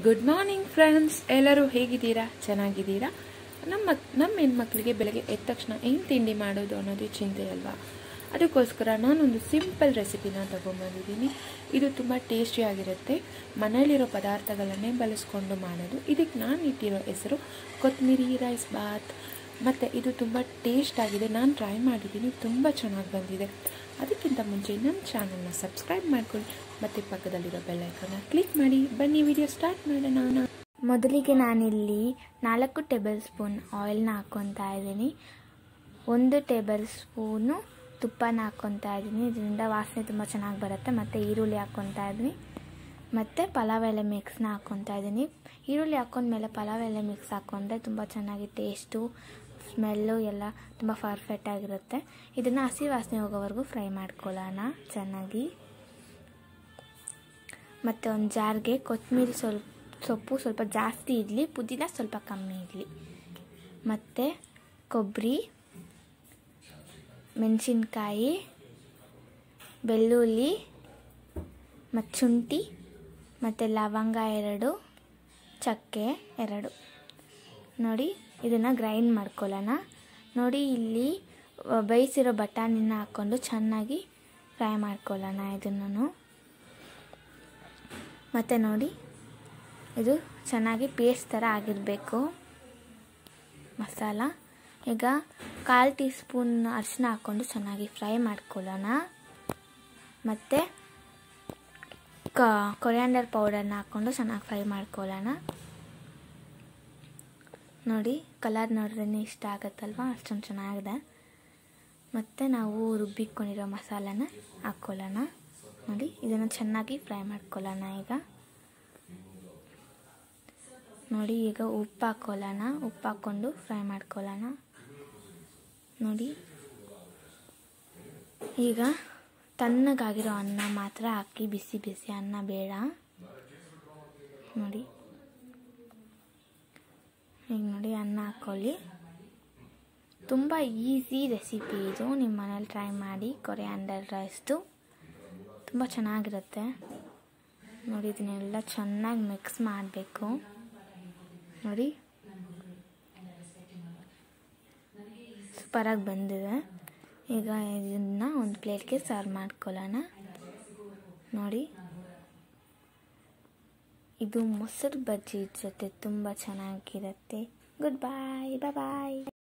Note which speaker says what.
Speaker 1: good morning friends ಎಲ್ಲರೂ ಹೇಗಿದ್ದೀರಾ ಚೆನ್ನಾಗಿದ್ದೀರಾ ನಮ್ಮ ನಮ್ಮ ಹೆಣ್ಮಕ್ಳಿಗೆ ಬೆಳಗ್ಗೆ ಎದ್ದ ತಕ್ಷಣ ಏನು ತಿಂಡಿ ಮಾಡೋದು ಅನ್ನೋದು ಚಿಂತೆ ಅಲ್ವಾ ಅದಕ್ಕೋಸ್ಕರ ನಾನೊಂದು ಸಿಂಪಲ್ ರೆಸಿಪಿನ ತೊಗೊಂಬಂದಿದ್ದೀನಿ ಇದು ತುಂಬ ಟೇಸ್ಟಿಯಾಗಿರುತ್ತೆ ಮನೆಯಲ್ಲಿರೋ ಪದಾರ್ಥಗಳನ್ನೇ ಬಳಸ್ಕೊಂಡು ಮಾಡೋದು ಇದಕ್ಕೆ ನಾನು ಇಟ್ಟಿರೋ ಹೆಸರು ಕೊತ್ತಂಬರಿ ರೈಸ್ ಬಾತ್ ಮತ್ತು ಇದು ತುಂಬ ಟೇಸ್ಟ್ ಆಗಿದೆ ನಾನು ಟ್ರೈ ಮಾಡಿದ್ದೀನಿ ತುಂಬ ಚೆನ್ನಾಗಿ ಬಂದಿದೆ ಅದಕ್ಕಿಂತ ಮುಂಚೆ ನಮ್ಮ ಚಾನಲ್ನ ಸಬ್ಸ್ಕ್ರೈಬ್ ಮಾಡ್ಕೊಳ್ಳಿ ಮತ್ತು ಪಕ್ಕದಲ್ಲಿರೋ ಬೆಲ್ಲೈಕನ್ನ ಕ್ಲಿಕ್ ಮಾಡಿ ಬನ್ನಿ ವಿಡಿಯೋ ಸ್ಟಾರ್ಟ್ ಮಾಡೋಣ
Speaker 2: ಮೊದಲಿಗೆ ನಾನಿಲ್ಲಿ ನಾಲ್ಕು ಟೇಬಲ್ ಸ್ಪೂನ್ ಆಯಿಲ್ನ ಹಾಕ್ಕೊತಾ ಇದ್ದೀನಿ ಒಂದು ಟೇಬಲ್ ಸ್ಪೂನು ತುಪ್ಪನ ಹಾಕ್ಕೊತಾ ಇದ್ದೀನಿ ಇದರಿಂದ ವಾಸನೆ ತುಂಬ ಚೆನ್ನಾಗಿ ಬರುತ್ತೆ ಮತ್ತು ಈರುಳ್ಳಿ ಹಾಕ್ಕೊತಾ ಇದ್ದೀನಿ ಮತ್ತು ಪಲಾವ್ ಎಲೆ ಮಿಕ್ಸ್ನ ಹಾಕ್ಕೊತಾ ಇದ್ದೀನಿ ಈರುಳ್ಳಿ ಹಾಕ್ಕೊಂಡ್ಮೇಲೆ ಪಲಾವ್ ಎಲೆ ಮಿಕ್ಸ್ ಹಾಕ್ಕೊಂಡ್ರೆ ತುಂಬ ಚೆನ್ನಾಗಿ ಟೇಸ್ಟು ಸ್ಮೆಲ್ಲು ಎಲ್ಲ ತುಂಬ ಪರ್ಫೆಕ್ಟ್ ಆಗಿರುತ್ತೆ ಇದನ್ನು ಹಸಿ ವಾಸನೆ ಹೋಗೋವರೆಗೂ ಫ್ರೈ ಮಾಡ್ಕೊಳ್ಳೋಣ ಚೆನ್ನಾಗಿ ಮತ್ತು ಒಂದು ಜಾರ್ಗೆ ಕೊತ್ತಂಬರಿ ಸ್ವಲ್ಪ ಸೊಪ್ಪು ಸ್ವಲ್ಪ ಜಾಸ್ತಿ ಇರಲಿ ಪುದೀನ ಸ್ವಲ್ಪ ಕಮ್ಮಿ ಇರಲಿ ಮತ್ತು ಕೊಬ್ಬರಿ ಮೆಣಸಿನ್ಕಾಯಿ ಬೆಳ್ಳುಳ್ಳಿ ಮತ್ತು ಶುಂಠಿ ಮತ್ತು ಲವಂಗ ಎರಡು ಚಕ್ಕೆ ಎರಡು ನೋಡಿ ಇದನ್ನು ಗ್ರೈಂಡ್ ಮಾಡ್ಕೊಳ್ಳೋಣ ನೋಡಿ ಇಲ್ಲಿ ಬೇಯಿಸಿರೋ ಬಟಾಣಿನ ಹಾಕ್ಕೊಂಡು ಚೆನ್ನಾಗಿ ಫ್ರೈ ಮಾಡ್ಕೊಳ್ಳೋಣ ಇದನ್ನು ಮತ್ತು ನೋಡಿ ಇದು ಚೆನ್ನಾಗಿ ಪೇಸ್ಟ್ ಥರ ಆಗಿರಬೇಕು ಮಸಾಲ ಈಗ ಕಾಲು ಟೀ ಸ್ಪೂನ್ ಅರಿಶಿನ ಹಾಕ್ಕೊಂಡು ಚೆನ್ನಾಗಿ ಫ್ರೈ ಮಾಡ್ಕೊಳ್ಳೋಣ ಮತ್ತು ಕ ಕೊರಿಯಾಂಡರ್ ಪೌಡರ್ನ ಹಾಕ್ಕೊಂಡು ಚೆನ್ನಾಗಿ ಫ್ರೈ ಮಾಡ್ಕೊಳ್ಳೋಣ ನೋಡಿ ಕಲರ್ ನೋಡ್ರೇ ಇಷ್ಟ ಆಗುತ್ತಲ್ವ ಅಷ್ಟೊಂದು ಚೆನ್ನಾಗಿದೆ ಮತ್ತು ನಾವು ರುಬ್ಬಿಕೊಂಡಿರೋ ಮಸಾಲನ ಹಾಕ್ಕೊಳ್ಳೋಣ ನೋಡಿ ಇದನ್ನು ಚೆನ್ನಾಗಿ ಫ್ರೈ ಮಾಡ್ಕೊಳ್ಳೋಣ ಈಗ ನೋಡಿ ಈಗ ಉಪ್ಪು ಹಾಕ್ಕೊಳ್ಳೋಣ ಉಪ್ಪು ಹಾಕ್ಕೊಂಡು ಫ್ರೈ ಮಾಡ್ಕೊಳ್ಳೋಣ ನೋಡಿ ಈಗ ತಣ್ಣಗಾಗಿರೋ ಅನ್ನ ಮಾತ್ರ ಹಾಕಿ ಬಿಸಿ ಬಿಸಿ ಅನ್ನ ಬೇಡ ನೋಡಿ ಈಗ ನೋಡಿ ಅನ್ನ ಹಾಕ್ಕೊಳ್ಳಿ ತುಂಬ ಈಸಿ ರೆಸಿಪಿ ಇದು ನಿಮ್ಮ ಮನೇಲಿ ಟ್ರೈ ಮಾಡಿ ಕೊರಿಯಾಂಡರ್ ರೈಸ್ದು ತುಂಬ ಚೆನ್ನಾಗಿರುತ್ತೆ ನೋಡಿ ಇದನ್ನೆಲ್ಲ ಚೆನ್ನಾಗಿ ಮಿಕ್ಸ್ ಮಾಡಬೇಕು ನೋಡಿ ಸೂಪರಾಗಿ ಬಂದಿದೆ ಈಗ ಇದನ್ನು ಒಂದು ಪ್ಲೇಟ್ಗೆ ಸರ್ವ್ ಮಾಡ್ಕೊಳ್ಳೋಣ ನೋಡಿ ಇದು ಮೊಸರು ಬಜ್ಜಿ ಜೊತೆ ತುಂಬ ಚೆನ್ನಾಗಿರುತ್ತೆ ಗುಡ್ ಬಾಯ್ ಬಾಯ್